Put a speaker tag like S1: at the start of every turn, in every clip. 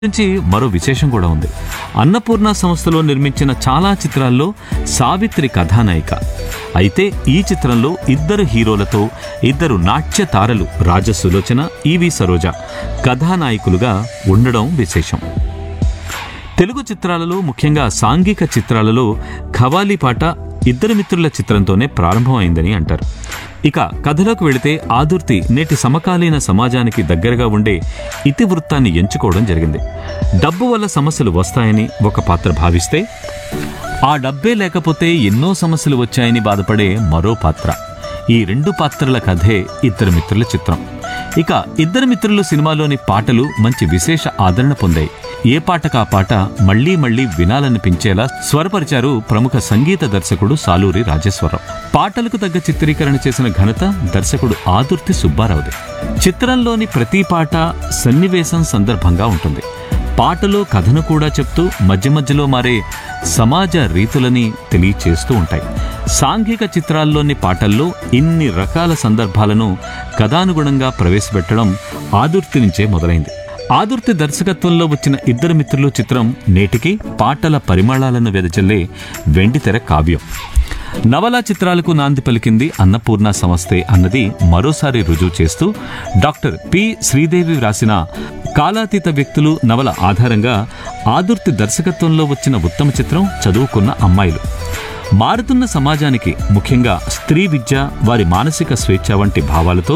S1: నుంచి మరో విశేషం కూడా ఉంది అన్నపూర్ణ సంస్థలో నిర్మించిన చాలా చిత్రాల్లో సావిత్రి కథానాయిక అయితే ఈ చిత్రంలో ఇద్దరు హీరోలతో ఇద్దరు నాట్య తారలు రాజసులోచన ఈవి సరోజ కథానాయకులుగా ఉండడం విశేషం తెలుగు చిత్రాలలో ముఖ్యంగా సాంఘిక చిత్రాలలో ఖవాలీ పాట ఇద్దరు మిత్రుల చిత్రంతోనే ప్రారంభమైందని అంటారు ఇక కథలోకి వెళితే ఆదుర్తి నేటి సమకాలీన సమాజానికి దగ్గరగా ఉండే ఇతివృత్తాన్ని ఎంచుకోవడం జరిగింది డబ్బు వల్ల సమస్యలు వస్తాయని ఒక పాత్ర భావిస్తే ఆ డబ్బే లేకపోతే ఎన్నో సమస్యలు వచ్చాయని బాధపడే మరో పాత్ర ఈ రెండు పాత్రల కథే ఇద్దరు మిత్రుల చిత్రం ఇక ఇద్దరు మిత్రులు సినిమాలోని పాటలు మంచి విశేష ఆదరణ పొందాయి ఏ పాటకా పాట మళ్లీ మళ్లీ వినాలనిపించేలా స్వరపరిచారు ప్రముఖ సంగీత దర్శకుడు సాలూరి రాజేశ్వరరావు పాటలకు తగ్గ చిత్రీకరణ చేసిన ఘనత దర్శకుడు ఆదుర్తి సుబ్బారావుది చిత్రంలోని ప్రతి పాట సన్నివేశం సందర్భంగా ఉంటుంది పాటలో కథను కూడా చెప్తూ మధ్య మధ్యలో మారే సమాజ రీతులని తెలియచేస్తూ ఉంటాయి సాంఘిక చిత్రాల్లోని పాటల్లో ఇన్ని రకాల సందర్భాలను కథానుగుణంగా ప్రవేశపెట్టడం ఆదుర్తి నుంచే మొదలైంది ఆదుర్తి దర్శకత్వంలో వచ్చిన ఇద్దరు మిత్రులు చిత్రం నేటికి పాటల పరిమళాలను వెదజల్లే వెండితెర కావ్యం నవలా చిత్రాలకు నాంది పలికింది అన్నపూర్ణ సంస్థే అన్నది మరోసారి రుజువు చేస్తూ డాక్టర్ పి శ్రీదేవి వ్రాసిన కాలాతీత వ్యక్తులు నవల ఆధారంగా ఆదుర్తి దర్శకత్వంలో వచ్చిన ఉత్తమ చిత్రం చదువుకున్న అమ్మాయిలు మారుతున్న సమాజానికి ముఖ్యంగా స్త్రీ విద్య వారి మానసిక స్వేచ్ఛ వంటి భావాలతో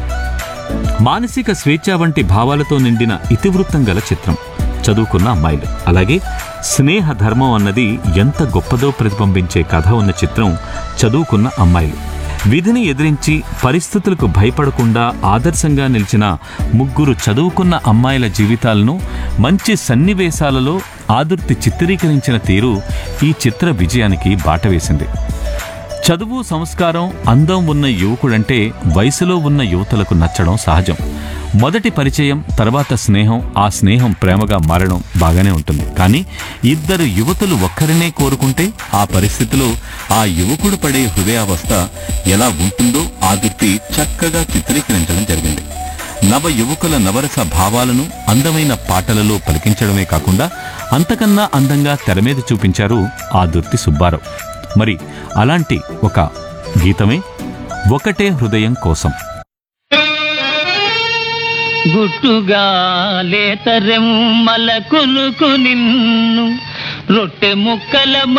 S1: మానసిక స్వేచ్ఛ వంటి భావాలతో నిండిన ఇతివృత్తం గల చిత్రం చదువుకున్న అమ్మాయిలు అలాగే స్నేహ ధర్మం అన్నది ఎంత గొప్పదో ప్రతిబింబించే కథ ఉన్న చిత్రం చదువుకున్న అమ్మాయిలు విధిని ఎదిరించి పరిస్థితులకు భయపడకుండా ఆదర్శంగా నిలిచిన ముగ్గురు చదువుకున్న అమ్మాయిల జీవితాలను మంచి సన్నివేశాలలో ఆదుర్తి చిత్రీకరించిన తీరు ఈ చిత్ర విజయానికి బాట వేసింది చదువు సంస్కారం అందం ఉన్న యువకుడంటే వయసులో ఉన్న యువతలకు నచ్చడం సహజం మొదటి పరిచయం తర్వాత స్నేహం ఆ స్నేహం ప్రేమగా మారడం బాగానే ఉంటుంది కానీ ఇద్దరు యువతులు ఒక్కరినే కోరుకుంటే ఆ పరిస్థితిలో ఆ యువకుడు పడే హృదయావస్థ ఎలా ఉంటుందో ఆదుర్తి చక్కగా చిత్రీకరించడం జరిగింది నవ యువకుల నవరస భావాలను అందమైన పాటలలో పలికించడమే కాకుండా అంతకన్నా అందంగా తెర మీద చూపించారు ఆదుర్తి సుబ్బారావు మరి అలాంటి ఒక గీతమే ఒకటే హృదయం కోసం
S2: గుట్టుగా లేతరెమ్మల కులుకు నిన్ను రొట్టె ముక్కల